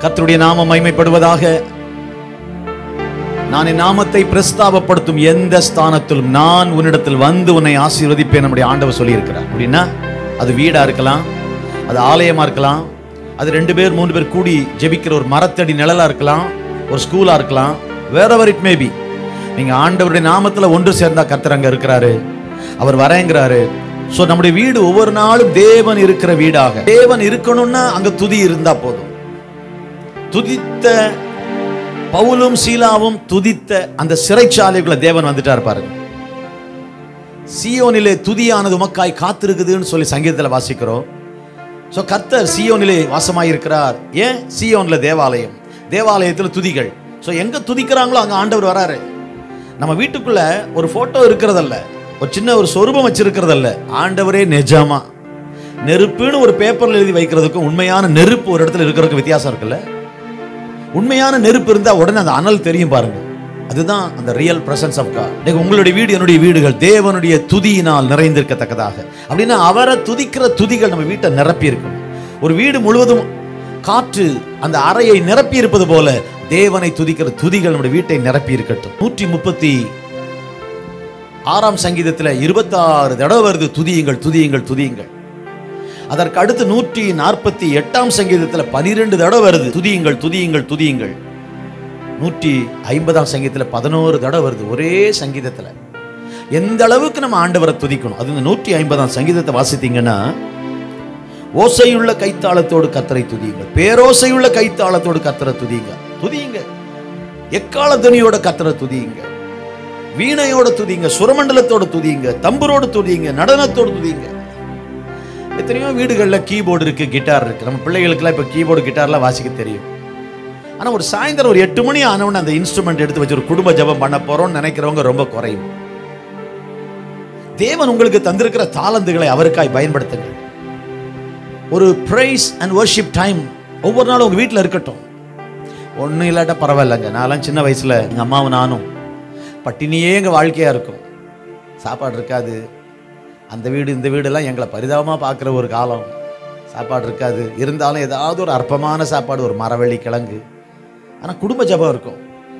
கர்த்தருடைய நாமம் மைமைப்படுவதாக நான் என் நாமத்தை பிரஸ்தாபப்படுத்தும் எந்த ஸ்தானத்திலும் நான் உன்னிடத்தில் வந்து உன்னை ஆசீர்வதிப்பேன் நம்முடைய ஆண்டவர் சொல்லியிருக்கிறார் அப்படின்னா அது வீடா இருக்கலாம் அது ஆலயமா இருக்கலாம் அது ரெண்டு பேர் மூணு பேர் கூடி ஜெபிக்கிற ஒரு மரத்தடி நிழலா இருக்கலாம் ஒரு ஸ்கூலா இருக்கலாம் வேறவர் இட் மேபி நீங்க ஆண்டவருடைய நாமத்துல ஒன்று சேர்ந்தா கர்த்தர் அங்க இருக்கிறாரு அவர் வரேங்கிறாரு சோ நம்முடைய வீடு ஒவ்வொரு நாளும் தேவன் இருக்கிற வீடாக தேவன் இருக்கணும்னா அங்க துதி இருந்தா போதும் துதித்த பவுலும் சீலாவும் துதித்த அந்த சிறைச்சாலைக்குள்ள தேவன் வந்துட்டார் பாருங்க சியோனிலே துதியானது உமக்காய் காத்திருக்குதுன்னு சொல்லி சங்கீதத்தில் வாசிக்கிறோம் ஸோ கர்த்தர் சியோனிலே வாசமாயிருக்கிறார் ஏன் சியோன்ல தேவாலயம் தேவாலயத்தில் துதிகள் ஸோ எங்க துதிக்கிறாங்களோ அங்க ஆண்டவர் வராரு நம்ம வீட்டுக்குள்ள ஒரு போட்டோ இருக்கிறதல்ல ஒரு சின்ன ஒரு சொரூபம் வச்சிருக்கிறதல்ல ஆண்டவரே நிஜமா நெருப்புன்னு ஒரு பேப்பர்ல எழுதி வைக்கிறதுக்கும் உண்மையான நெருப்பு ஒரு இடத்துல இருக்கிறதுக்கும் வித்தியாசம் இருக்குல்ல உண்மையான நெருப்பு இருந்தா உடனே அந்த அனல் தெரியும் பாருங்க அதுதான் அந்த ரியல் பிரசன்ஸ் ஆஃப் காட் இன்னைக்கு உங்களுடைய வீடு என்னுடைய வீடுகள் தேவனுடைய துதியினால் நிறைந்திருக்கத்தக்கதாக அப்படின்னா அவரை துதிக்கிற துதிகள் நம்ம வீட்டை நிரப்பி இருக்கும் ஒரு வீடு முழுவதும் காற்று அந்த அறையை நிரப்பி இருப்பது போல தேவனை துதிக்கிற துதிகள் நம்முடைய வீட்டை நிரப்பி இருக்கட்டும் நூற்றி முப்பத்தி ஆறாம் சங்கீதத்துல இருபத்தாறு தடவை வருது துதியுங்கள் துதியுங்கள் துதியுங்கள் அதற்கு அடுத்து நூற்றி நாற்பத்தி எட்டாம் சங்கீதத்தில் பனிரெண்டு தடவை வருது துதியுங்கள் துதியுங்கள் துதியுங்கள் நூற்றி ஐம்பதாம் சங்கீதத்தில் பதினோரு தடவை வருது ஒரே சங்கீதத்தில் எந்த அளவுக்கு நம்ம ஆண்டவரை துதிக்கணும் அது இந்த நூற்றி ஐம்பதாம் சங்கீதத்தை வாசித்தீங்கன்னா ஓசையுள்ள கைத்தாளத்தோடு கத்தரை துதியுங்கள் பேரோசையுள்ள கைத்தாளத்தோடு கத்தரை துதியுங்க துதியுங்க எக்கால துணியோட கத்தரை துதியுங்க வீணையோட துதிங்க சுரமண்டலத்தோட துதியுங்க தம்புரோடு துதியுங்க நடனத்தோடு துதியுங்க எத்தனையோ வீடுகளில் கீபோர்டு இருக்கு கிட்டார் இருக்கு நம்ம பிள்ளைகளுக்கெல்லாம் இப்போ கீபோர்டு கிட்டார்லாம் வாசிக்க தெரியும் ஆனால் ஒரு சாயந்தரம் ஒரு எட்டு மணி ஆனவொடனே அந்த இன்ஸ்ட்ருமெண்ட் எடுத்து வச்சு ஒரு குடும்ப ஜெபம் பண்ண போறோம்னு நினைக்கிறவங்க ரொம்ப குறையும் தேவன் உங்களுக்கு தந்திருக்கிற தாளந்துகளை அவருக்காய் பயன்படுத்துங்கள் ஒரு பிரைஸ் அண்ட் வர்ஷிப் டைம் ஒவ்வொரு நாளும் உங்க வீட்டில் இருக்கட்டும் ஒன்றும் இல்லாட்டா பரவாயில்லைங்க நான்லாம் சின்ன வயசுல எங்கள் அம்மாவும் நானும் பட்டினியே எங்கள் வாழ்க்கையா இருக்கும் சாப்பாடு இருக்காது அந்த வீடு இந்த வீடெல்லாம் எங்களை பரிதாபமாக பார்க்குற ஒரு காலம் சாப்பாடு இருக்காது இருந்தாலும் ஏதாவது ஒரு அற்பமான சாப்பாடு ஒரு மரவள்ளி கிழங்கு ஆனால் குடும்ப ஜெபம் இருக்கும்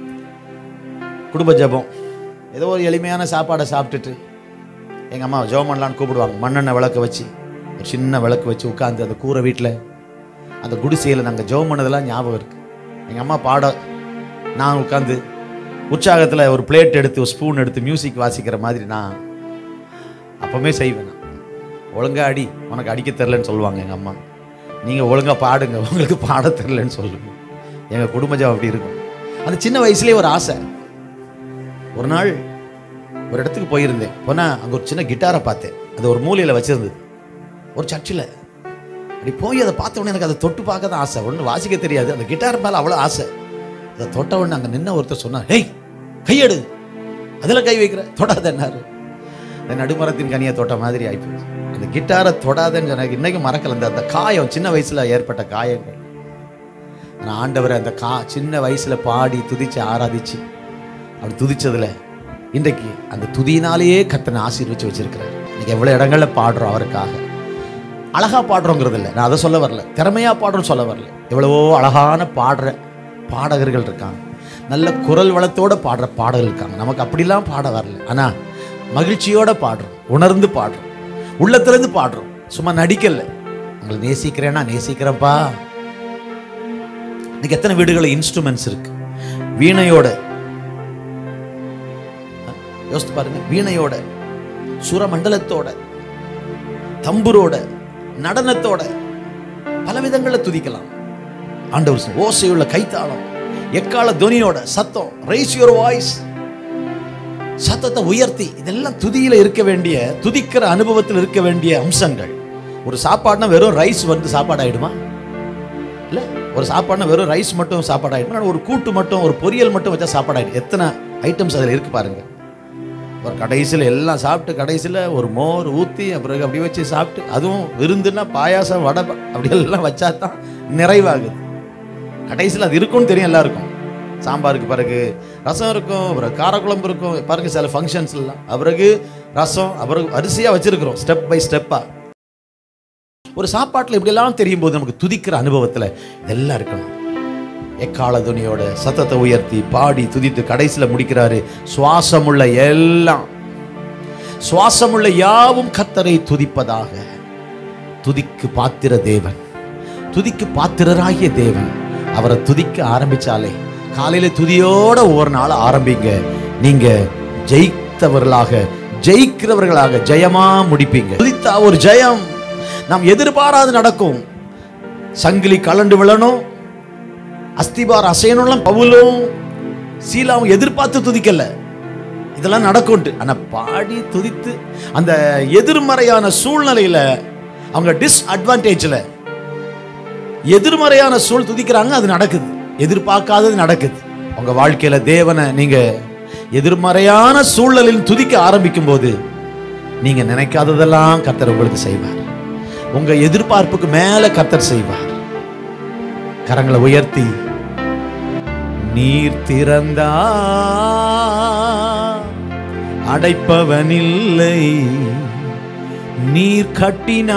குடும்ப ஜெபம் ஏதோ ஒரு எளிமையான சாப்பாடை சாப்பிட்டுட்டு எங்கள் அம்மா ஜெபம் பண்ணலான்னு கூப்பிடுவாங்க மண்ணெண்ணெய் விளக்கு வச்சு ஒரு சின்ன விளக்கு வச்சு உட்காந்து அந்த கூரை வீட்டில் அந்த குடிசையில் நாங்கள் ஜெபம் பண்ணதெல்லாம் ஞாபகம் இருக்குது எங்கள் அம்மா பாட நான் உட்காந்து உற்சாகத்தில் ஒரு பிளேட் எடுத்து ஒரு ஸ்பூன் எடுத்து மியூசிக் வாசிக்கிற மாதிரி நான் அப்பவுமே செய்வேன் நான். ஒழுங்கா அடி உனக்கு அடிக்க தெரிலன்னு சொல்லுவாங்க எங்கள் அம்மா நீங்கள் ஒழுங்கா பாடுங்க உங்களுக்கு பாட தெரிலன்னு சொல்லுங்க எங்கள் குடும்ப ஜெபம் அப்படி இருக்கும் அந்த சின்ன வயசுலேயே ஒரு ஆசை ஒரு நாள் ஒரு இடத்துக்கு போயிருந்தேன் போனால் அங்கே ஒரு சின்ன கிட்டாரை பார்த்தேன் அது ஒரு மூலையில் வச்சிருந்தது ஒரு சர்ச்சில் அப்படி போய் அதை பார்த்த உடனே எனக்கு அதை தொட்டு பார்க்க தான் ஆசை ஒன்றும் வாசிக்க தெரியாது அந்த கிட்டார் மேலே அவ்வளோ ஆசை அதை தொட்ட உடனே அங்கே நின்ன ஒருத்தர் சொன்னார் ஹேய் கையெடு அதில் கை வைக்கிற தொடாதன்னாரு இந்த நடுமரத்தின் கனியை தொட்ட மாதிரி ஆயிப்போச்சு அந்த கிட்டாரை தொடாதன்னு சொன்னாங்க இன்னைக்கும் மறக்கல அந்த அந்த காயம் சின்ன வயசுல ஏற்பட்ட காயங்கள் ஆனால் ஆண்டவரை அந்த கா சின்ன வயசுல பாடி துதிச்சு ஆராதிச்சு அப்படி துதிச்சதுல இன்றைக்கு அந்த துதியினாலேயே கத்தனை ஆசீர்வச்சு வச்சிருக்கிறார் இன்னைக்கு எவ்வளோ இடங்கள்ல பாடுறோம் அவருக்காக அழகா பாடுறோங்கிறது இல்லை நான் அதை சொல்ல வரல திறமையா பாடுறோம் சொல்ல வரல எவ்வளவோ அழகான பாடுற பாடகர்கள் இருக்காங்க நல்ல குரல் வளத்தோட பாடுற பாடகர்கள் இருக்காங்க நமக்கு அப்படிலாம் பாட வரல ஆனா மகிழ்ச்சியோட பாடுறோம் உணர்ந்து பாடுறோம் உள்ளத்திலிருந்து பாடுறோம் சும்மா நடிக்கல உங்களை நேசிக்கிறேன்னா நேசிக்கிறேன்ப்பா இன்னைக்கு எத்தனை வீடுகளில் இன்ஸ்ட்ருமெண்ட்ஸ் இருக்கு வீணையோட யோசித்து பாருங்க வீணையோட சுரமண்டலத்தோட தம்புரோட நடனத்தோட பல விதங்களில் துதிக்கலாம் ஆண்டவர் சொல்~ ஓசையுள்ள கைத்தாளம் எக்கால துனியோட சத்தம் ரைஸ் யுவர் வாய்ஸ் சத்தத்தை உயர்த்தி இதெல்லாம் துதியில இருக்க வேண்டிய துதிக்கிற அனுபவத்தில் இருக்க வேண்டிய அம்சங்கள் ஒரு சாப்பாடுனா வெறும் ரைஸ் வந்து சாப்பாடு ஆயிடுமா இல்ல ஒரு சாப்பாடுனா வெறும் ரைஸ் மட்டும் சாப்பாடு ஆயிடுமா இல்ல ஒரு கூட்டு மட்டும் ஒரு பொரியல் மட்டும் வச்சா சாப்பாடு ஆயிடும் எத்தனை ஐட்டம்ஸ் அதில் இருக்கு பாருங்க ஒரு கடைசியில் எல்லாம் சாப்பிட்டு கடைசியில் ஒரு மோர் ஊற்றி அப்புறம் அப்படி வச்சு சாப்பிட்டு அதுவும் விருந்துன்னா பாயாசம் வடை ப- அப்படி எல்லாம் வச்சா தான் நிறைவாகுது கடைசியில் அது இருக்கும்னு தெரியும் எல்லாருக்கும் சாம்பாருக்கு பிறகு ரசம் இருக்கும் அப்புறம் காரக்குழம்பு இருக்கும் பாருங்க சில ஃபங்க்ஷன்ஸ் எல்லாம் பிறகு ரசம் அப்புறம் அரிசியாக வச்சிருக்கிறோம் ஸ்டெப் பை ஸ்டெப்பாக ஒரு சாப்பாட்டில் இப்படியெல்லாம் தெரியும் போது நமக்கு துதிக்கிற அனுபவத்தில் இதெல்லாம் இருக்கணும் எக்கால துணியோட சத்தத்தை உயர்த்தி பாடி துதித்து கடைசியில் முடிக்கிறாரு சுவாசமுள்ள எல்லாம் சுவாசமுள்ள யாவும் கத்தரை துதிப்பதாக துதிக்கு பாத்திர தேவன் துதிக்கு பாத்திரராகிய தேவன் அவரை துதிக்க ஆரம்பிச்சாலே காலையில துதியோட ஒவ்வொரு நாள் ஆரம்பிங்க நீங்க ஜெயித்தவர்களாக ஜெயிக்கிறவர்களாக ஜெயமா முடிப்பீங்க துதித்தா ஒரு ஜெயம் நாம் எதிர்பாராது நடக்கும் சங்கிலி கலண்டு விழணும் அஸ்திபார் அசையணும்லாம் பவுலும் சீலாவும் எதிர்பார்த்து துதிக்கல இதெல்லாம் நடக்கும்ட்டு ஆனா பாடி துதித்து அந்த எதிர்மறையான சூழ்நிலையில அவங்க டிஸ்அட்வான்டேஜ்ல எதிர்மறையான சூழ் துதிக்கிறாங்க அது நடக்குது எதிர்பார்க்காதது நடக்குது உங்க வாழ்க்கையில தேவனை நீங்க எதிர்மறையான சூழலில் துதிக்க ஆரம்பிக்கும் போது நீங்க நினைக்காததெல்லாம் கர்த்தர் உங்களுக்கு செய்வார் உங்க எதிர்பார்ப்புக்கு மேல கர்த்தர் செய்வார் கரங்களை உயர்த்தி நீர் திறந்தா அடைப்பவனில்லை நீர் கட்டினா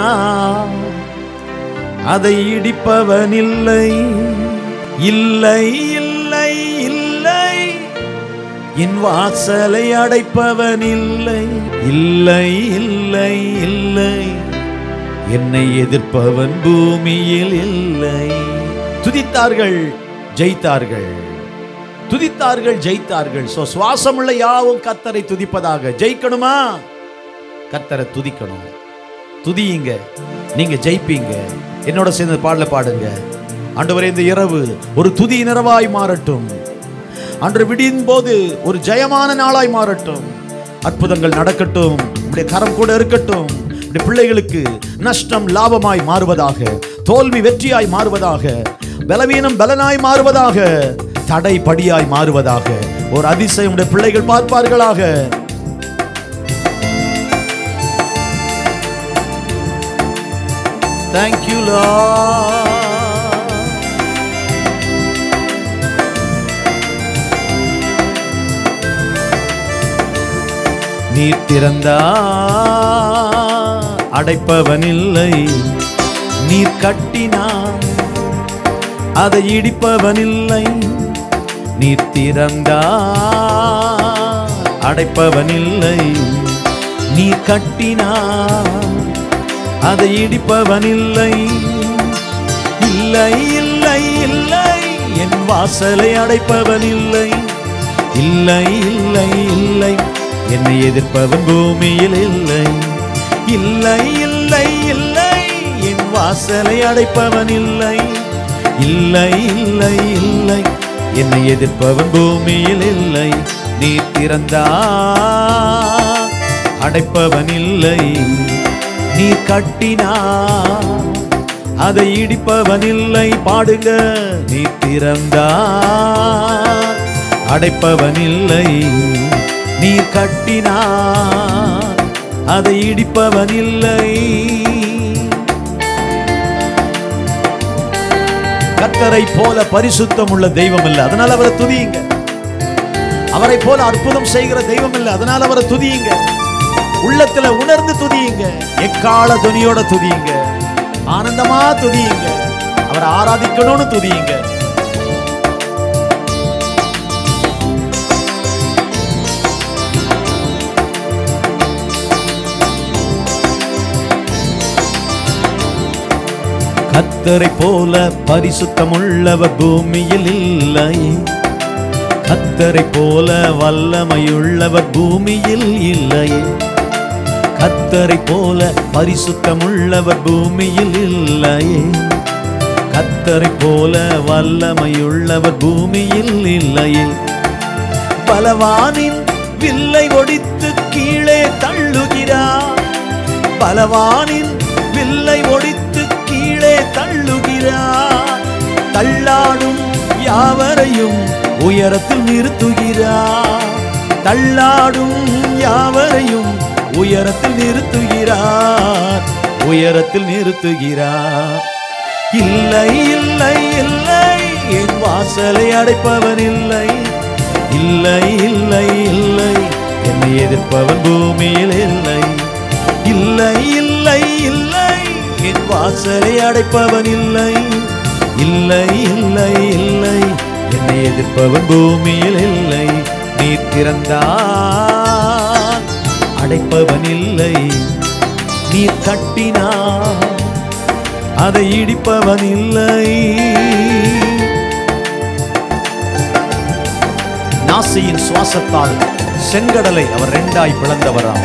அதை இடிப்பவனில்லை இல்லை இல்லை இல்லை என் வாசலை அடைப்பவனில்லை இல்லை இல்லை இல்லை என்னை எதிர்ப்பவன் பூமியில் இல்லை துதித்தார்கள் ஜெயித்தார்கள் துதித்தார்கள் ஜெயித்தார்கள் சோ சுவாசமுள்ள யாவும் கத்தரை துதிப்பதாக ஜெயிக்கணுமா கத்தரை துதிக்கணும் துதியுங்க நீங்க ஜெயிப்பீங்க என்னோட சேர்ந்து பாடல பாடுங்க ஆண்டவரே இந்த இரவு ஒரு துதி நிறவாய் மாறட்டும் அன்று விடியும் போது ஒரு ஜெயமான நாளாய் மாறட்டும் அற்புதங்கள் நடக்கட்டும் உடைய கரம் கூட இருக்கட்டும் உடைய பிள்ளைகளுக்கு நஷ்டம் லாபமாய் மாறுவதாக தோல்வி வெற்றியாய் மாறுவதாக பலவீனம் பலனாய் மாறுவதாக தடை படியாய் மாறுவதாக ஒரு அதிசயம் உடைய பிள்ளைகள் பார்ப்பார்களாக Thank you, Lord. நீர் திறந்தா அடைப்பவனில்லை நீர் கட்டினான் அதை இடிப்பவனில்லை நீர் திறந்தா அடைப்பவனில்லை நீர் கட்டினான் அதை இடிப்பவனில்லை இல்லை இல்லை இல்லை என் வாசலை அடைப்பவனில்லை இல்லை இல்லை இல்லை என்னை எதிர்ப்பவன் பூமியில் இல்லை இல்லை இல்லை இல்லை என் வாசலை அடைப்பவன் இல்லை இல்லை இல்லை இல்லை என்னை எதிர்ப்பவன் பூமியில் இல்லை நீ திறந்தா அடைப்பவன் இல்லை நீ கட்டினா அதை இடிப்பவனில்லை பாடுங்க நீ திறந்தா அடைப்பவனில்லை நீ கட்டினா அதை இடிப்பவனில்லை கத்தரை போல பரிசுத்தம் உள்ள தெய்வம் இல்லை அதனால அவரை துதியுங்க அவரை போல அற்புதம் செய்கிற தெய்வம் இல்லை அதனால அவரை துதியுங்க உள்ளத்துல உணர்ந்து துதியுங்க எக்கால துணியோட துதியுங்க ஆனந்தமா துதியுங்க அவரை ஆராதிக்கணும்னு துதியுங்க கத்தரை போல பரிசுத்தமுள்ளவர் பூமியில் இல்லை கத்தரை போல வல்லமையுள்ளவர் பூமியில் இல்லையே கத்தரை போல பரிசுத்தமுள்ளவர் பூமியில் இல்லையே கத்தரை போல வல்லமையுள்ளவர் பூமியில் இல்லையே பலவானின் வில்லை ஒடித்து கீழே தள்ளுகிறார் பலவானின் வில்லை ஒடித்து கீழே தள்ளுகிறார் தள்ளாடும் யாவரையும் உயரத்தில் நிறுத்துகிறார் தள்ளாடும் யாவரையும் உயரத்தில் நிறுத்துகிறார் உயரத்தில் நிறுத்துகிறார் இல்லை இல்லை இல்லை என் வாசலை அடைப்பவன் இல்லை இல்லை இல்லை இல்லை என்னை எதிர்ப்பவன் பூமியில் இல்லை இல்லை இல்லை இல்லை என் வாசலை அடைப்பவன் இல்லை இல்லை இல்லை இல்லை என்னை எதிர்ப்பவன் பூமியில் இல்லை நீ திறந்தால் அடைப்பவன் இல்லை நீ கட்டினார் அதை இடிப்பவன் இல்லை நாசியின் சுவாசத்தால் செங்கடலை அவர் ரெண்டாய் பிளந்தவராம்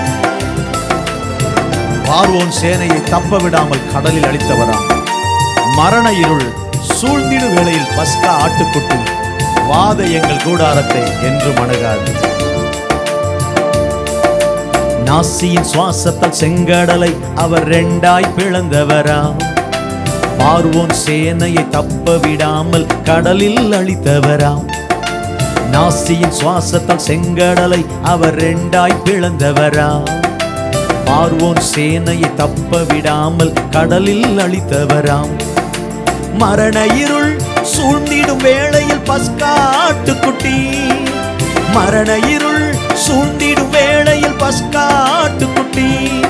பார்வோன் சேனையை தப்ப விடாமல் கடலில் அழித்தவராம் மரண இருள் சூழ்ந்திடு வேளையில் பஸ்கா ஆட்டுக்குட்டி வாத எங்கள் கூடாரத்தை என்றும் அணுகாது நாசியின் சுவாசத்தால் செங்கடலை அவர் ரெண்டாய் பிளந்தவராம் பார்வோன் சேனையை தப்ப விடாமல் கடலில் அழித்தவராம் நாசியின் சுவாசத்தால் செங்கடலை அவர் ரெண்டாய் பிளந்தவராம் பார்வோன் சேனையை தப்ப விடாமல் கடலில் அழித்தவராம் மரண இருள் சூழ்ந்திடும் வேளையில் பஸ்காட்டுக்குட்டி மரண இருள் சூழ்ந்திடும் வேளையில் பஸ்காட்டுக்குட்டி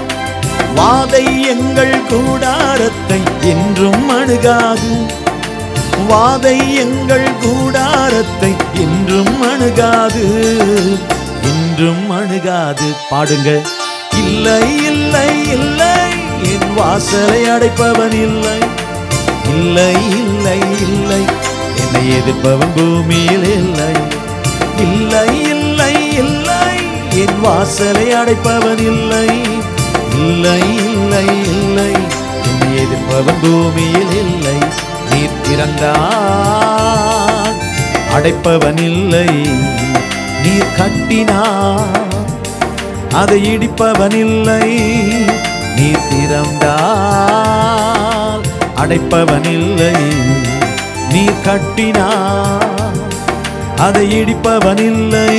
வாதை எங்கள் கூடாரத்தை என்றும் அணுகாது வாதை எங்கள் கூடாரத்தை என்றும் அணுகாது என்றும் அணுகாது பாடுங்க இல்லை இல்லை இல்லை என் வாசலை அடைப்பவன் இல்லை இல்லை இல்லை இல்லை என்னை எதிர்ப்பவன் பூமியில் இல்லை இல்லை இல்லை இல்லை என் வாசலை அடைப்பவன் இல்லை இல்லை இல்லை இல்லை என்னை எதிர்ப்பவன் பூமியில் இல்லை நீர் திறந்தார் அடைப்பவன் இல்லை நீர் கட்டினார் அதை இடிப்பவன் இல்லை நீர் திறந்தால் அடைப்பவன் இல்லை நீர் கட்டினார் அதை இடிப்பவன் இல்லை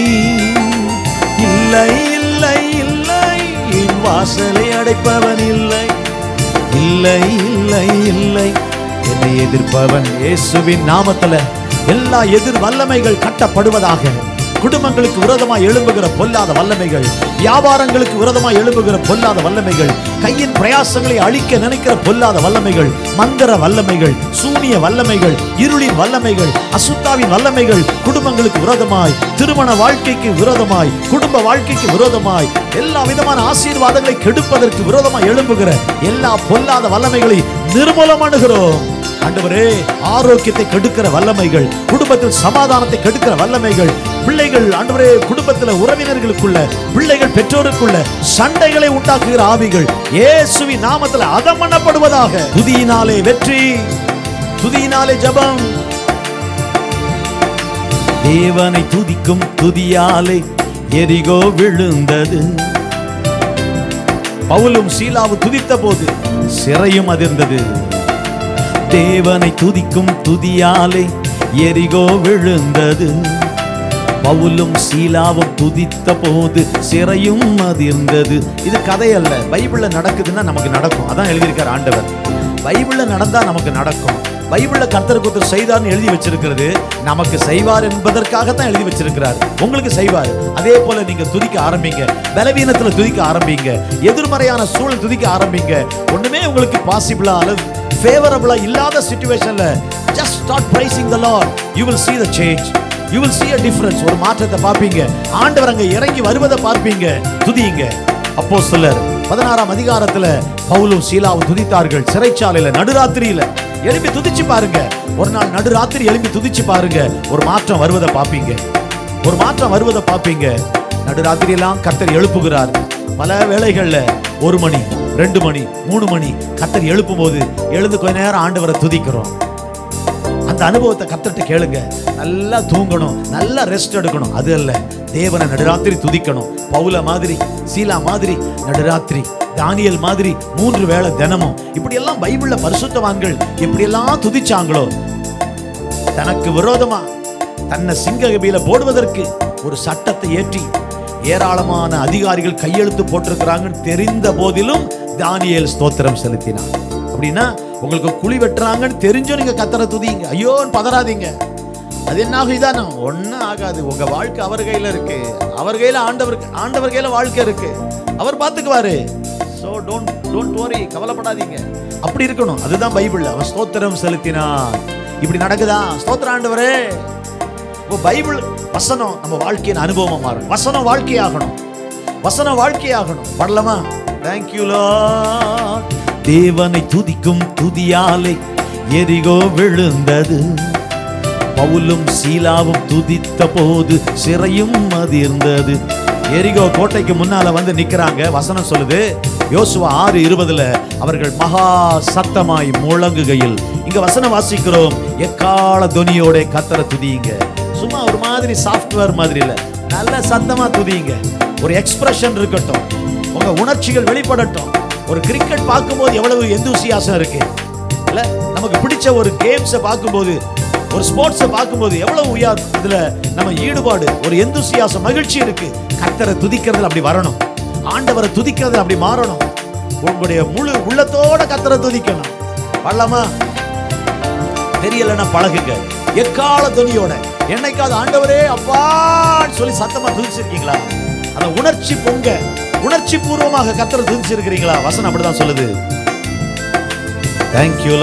இல்லை இல்லை இல்லை என் வாசலை அடைப்பவன் இல்லை இல்லை இல்லை இல்லை என்னை எதிர்ப்பவன் இயேசுவின் நாமத்துல எல்லா எதிர் வல்லமைகள் கட்டப்படுவதாக குடும்பங்களுக்கு விரோதமாய் எழும்புகிற பொல்லாத வல்லமைகள் வியாபாரங்களுக்கு விரோதமாய் எழும்புகிற பொல்லாத வல்லமைகள் கையின் பிரயாசங்களை அழிக்க நினைக்கிற பொல்லாத வல்லமைகள் மந்திர வல்லமைகள் சூனிய வல்லமைகள் இருளின் வல்லமைகள் அசுத்தாவின் வல்லமைகள் குடும்பங்களுக்கு விரோதமாய் திருமண வாழ்க்கைக்கு விரோதமாய் குடும்ப வாழ்க்கைக்கு விரோதமாய் எல்லா விதமான ஆசீர்வாதங்களை கெடுப்பதற்கு விரோதமாய் எழும்புகிற எல்லா பொல்லாத வல்லமைகளை நிர்மூலமானுகிறோம் ஆண்டவரே ஆரோக்கியத்தை கெடுக்கிற வல்லமைகள் குடும்பத்தில் சமாதானத்தை கெடுக்கிற வல்லமைகள் பிள்ளைகள் ஆண்டவரே குடும்பத்தில் உறவினர்களுக்குள்ள பிள்ளைகள் பெற்றோருக்குள்ள சண்டைகளை உண்டாக்குகிற ஆவிகள் இயேசுவின் நாமத்தில் அதம் பண்ணப்படுவதாக துதியினாலே வெற்றி துதியினாலே ஜெபம் தேவனை துதிக்கும் துதியாலே எரிகோ விழுந்தது பவுலும் சீலாவும் துதித்த போது சிறையும் அதிர்ந்தது தேவனை துதிக்கும் துதியாலே எரிகோ விழுந்தது பவுலும் சீலாவும் துதித்த போது சிறையும் அதிர்ந்தது இது கதை அல்ல பைபிள்ல நடக்குதுன்னா நமக்கு நடக்கும் அதான் எழுதியிருக்கார் ஆண்டவர் பைபிள்ல நடந்தா நமக்கு நடக்கும் பைபிள்ல கர்த்தருக்கு ஒருத்தர் செய்தார்னு எழுதி வச்சிருக்கிறது நமக்கு செய்வார் என்பதற்காகத்தான் எழுதி வச்சிருக்கிறார் உங்களுக்கு செய்வார் அதே போல நீங்க துதிக்க ஆரம்பிங்க பலவீனத்துல துதிக்க ஆரம்பிங்க எதிர்மறையான சூழல் துதிக்க ஆரம்பிங்க ஒண்ணுமே உங்களுக்கு பாசிபிளா அல்லது ஃபேவரபிளா இல்லாத சிச்சுவேஷன்ல just start praising the Lord you will see the change you will see a difference ஒரு மாற்றத்தை பார்ப்பீங்க ஆண்டவர் அங்க இறங்கி வருவதை பார்ப்பீங்க துதியுங்க அப்போ சிலர் பதினாறாம் அதிகாரத்துல பவுலும் சீலாவும் துதித்தார்கள் சிறைச்சாலையில நடுராத்திரியில எழுப்பி துதிச்சு பாருங்க ஒரு நாள் நடுராத்திரி எழுப்பி துதிச்சு பாருங்க ஒரு மாற்றம் வருவதை பார்ப்பீங்க ஒரு மாற்றம் வருவதை பார்ப்பீங்க நடுராத்திரி எல்லாம் கர்த்தர் எழுப்புகிறார் பல வேளைகள்ல ஒரு மணி ரெண்டு மணி மூணு மணி கர்த்தர் எழுப்பும் போது எழுந்து கொஞ்ச நேரம் ஆண்டவரை துதிக்கிறோம் அந்த அனுபவத்தை கத்துட்டு கேளுங்க நல்லா தூங்கணும் நல்லா ரெஸ்ட் எடுக்கணும் அது அல்ல தேவனை நடுராத்திரி துதிக்கணும் பவுல மாதிரி சீலா மாதிரி நடுராத்திரி தானியல் மாதிரி மூன்று வேளை தினமும் இப்படி எல்லாம் பைபிள்ல பரிசுத்தவான்கள் இப்படி எல்லாம் துதிச்சாங்களோ தனக்கு விரோதமா தன்னை சிங்ககபியில போடுவதற்கு ஒரு சட்டத்தை ஏற்றி ஏராளமான அதிகாரிகள் கையெழுத்து போட்டிருக்கிறாங்கன்னு தெரிந்த போதிலும் தானியேல் ஸ்தோத்திரம் செலுத்தினார் அப்படின்னா உங்களுக்கு குழி வெட்டுறாங்கன்னு தெரிஞ்சும் நீங்க கத்தரை துதிங்க ஐயோன்னு பதறாதீங்க அது என்ன ஆகும் இதானே ஒன்றும் ஆகாது உங்க வாழ்க்கை அவர் கையில இருக்கு அவர் கையில ஆண்டவர் ஆண்டவர் கையில வாழ்க்கை இருக்கு அவர் பார்த்துக்குவாரு ஸோ டோன்ட் டோன்ட் worry கவலைப்படாதீங்க அப்படி இருக்கணும் அதுதான் பைபிள் அவன் ஸ்தோத்திரம் செலுத்தினான் இப்படி நடக்குதா ஸ்தோத்திர ஆண்டவரே இப்போ பைபிள் வசனம் நம்ம வாழ்க்கையின் அனுபவமா மாறும் வசனம் வாழ்க்கையாகணும் வசனம் வாழ்க்கையாகணும் படலமா தேங்க்யூ தேவனை துதிக்கும் துதியாலை எரிகோ விழுந்தது பவுலும் சீலாவும் துதித்த போது சிறையும் அதிர்ந்தது எரிகோ கோட்டைக்கு முன்னால வந்து நிக்கிறாங்க வசனம் சொல்லுது யோசுவா ஆறு இருபதுல அவர்கள் மகா சத்தமாய் முழங்குகையில் இங்க வசனம் வாசிக்கிறோம் எக்கால துனியோட கத்தர துதியுங்க சும்மா ஒரு மாதிரி சாஃப்ட்வேர் மாதிரி இல்ல நல்ல சத்தமா துதியுங்க ஒரு எக்ஸ்பிரஷன் இருக்கட்டும் உங்க உணர்ச்சிகள் வெளிப்படட்டும் ஒரு கிரிக்கெட் பார்க்கும்போது எவ்வளவு எந்தூசியாசம் இருக்கு இல்ல நமக்கு பிடிச்ச ஒரு கேம்ஸை பார்க்கும்போது ஒரு ஸ்போர்ட்ஸை பார்க்கும்போது எவ்வளவு உயர் இதுல நம்ம ஈடுபாடு ஒரு எந்தூசியாசம் மகிழ்ச்சி இருக்கு கத்தரை துதிக்கிறதுல அப்படி வரணும் ஆண்டவரை துதிக்கிறதுல அப்படி மாறணும் உங்களுடைய முழு உள்ளத்தோட கத்தரை துதிக்கணும் வரலாமா தெரியலன்னா பழகுங்க எக்கால துணியோட என்னைக்காவது ஆண்டவரே அப்பான்னு சொல்லி சத்தமா துதிச்சிருக்கீங்களா அந்த உணர்ச்சி பொங்க உணர்ச்சி பூர்வமாக கத்தரை துதிச்சிருக்கிறீங்களா வசனம் அப்படிதான் சொல்லுது தேங்க்யூ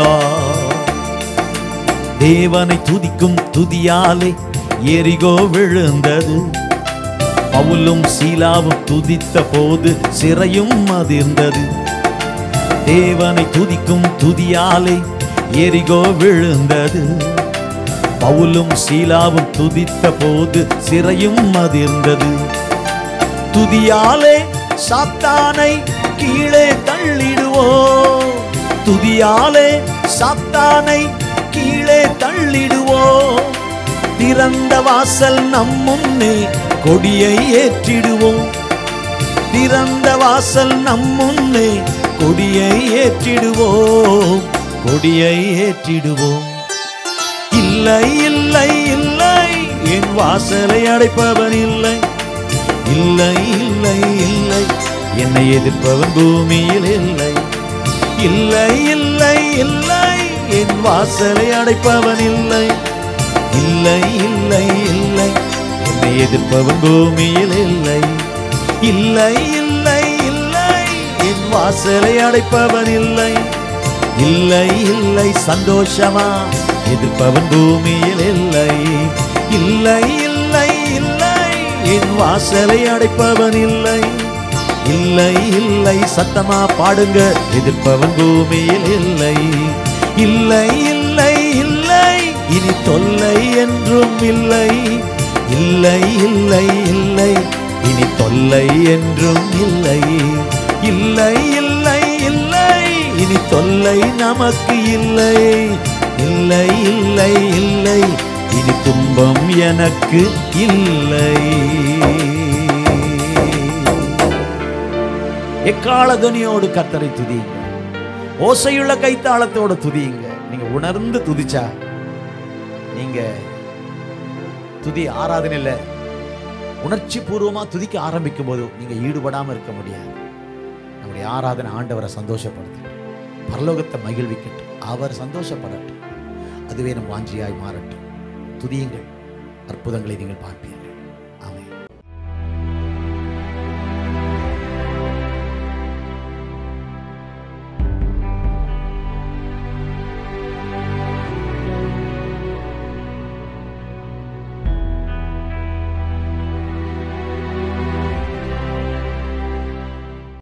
தேவனை துதிக்கும் துதியாலே எரிகோ விழுந்தது பவுலும் சீலாவும் துதித்த போது சிறையும் அதிர்ந்தது தேவனை துதிக்கும் துதியாலே எரிகோ விழுந்தது பவுலும் சீலாவும் துதித்த போது சிறையும் அதிர்ந்தது துதியாலே சாத்தானை கீழே தள்ளிடுவோம் துதியாலே சாத்தானை கீழே தள்ளிடுவோம் திறந்த வாசல் நம் முன்னே கொடியை ஏற்றிடுவோம் திறந்த வாசல் நம் முன்னே கொடியை ஏற்றிடுவோம் கொடியை ஏற்றிடுவோம் இல்லை இல்லை இல்லை என் வாசலை அடைப்பவன் இல்லை இல்லை இல்லை இல்லை என்னை எதிர்ப்பவன் பூமியில் இல்லை இல்லை இல்லை இல்லை என் வாசலை அடைப்பவன் இல்லை இல்லை இல்லை இல்லை என்னை எதிர்ப்பவன் பூமியில் இல்லை இல்லை இல்லை இல்லை என் வாசலை அடைப்பவன் இல்லை இல்லை இல்லை சந்தோஷமா எதிர்ப்பவன் பூமியில் இல்லை இல்லை இல்லை இல்லை என் வாசலை அடைப்பவன் இல்லை இல்லை இல்லை சத்தமா பாடுங்க எதிர்ப்பவன் பூமியில் இல்லை இல்லை இல்லை இல்லை இனி தொல்லை என்றும் இல்லை இல்லை இல்லை இல்லை இனி தொல்லை என்றும் இல்லை இல்லை இல்லை இல்லை இனி தொல்லை நமக்கு இல்லை இல்லை இல்லை இல்லை இனி துன்பம் எனக்கு இல்லை எக்கால துனியோடு கத்தரை துதியுங்க ஓசையுள்ள கைத்தாளத்தோட துதியுங்க நீங்க உணர்ந்து துதிச்சா நீங்க துதி ஆராதனையில உணர்ச்சி பூர்வமா துதிக்க ஆரம்பிக்கும் போது நீங்க ஈடுபடாம இருக்க முடியாது நம்முடைய ஆராதனை ஆண்டவரை சந்தோஷப்படுத்தட்டும் பரலோகத்தை மகிழ்விக்கட்டும் அவர் சந்தோஷப்படட்டும் அதுவே நம் வாஞ்சியாய் மாறட்டும் துதியுங்கள் அற்புதங்களை நீங்கள் பார்ப்பீர்கள்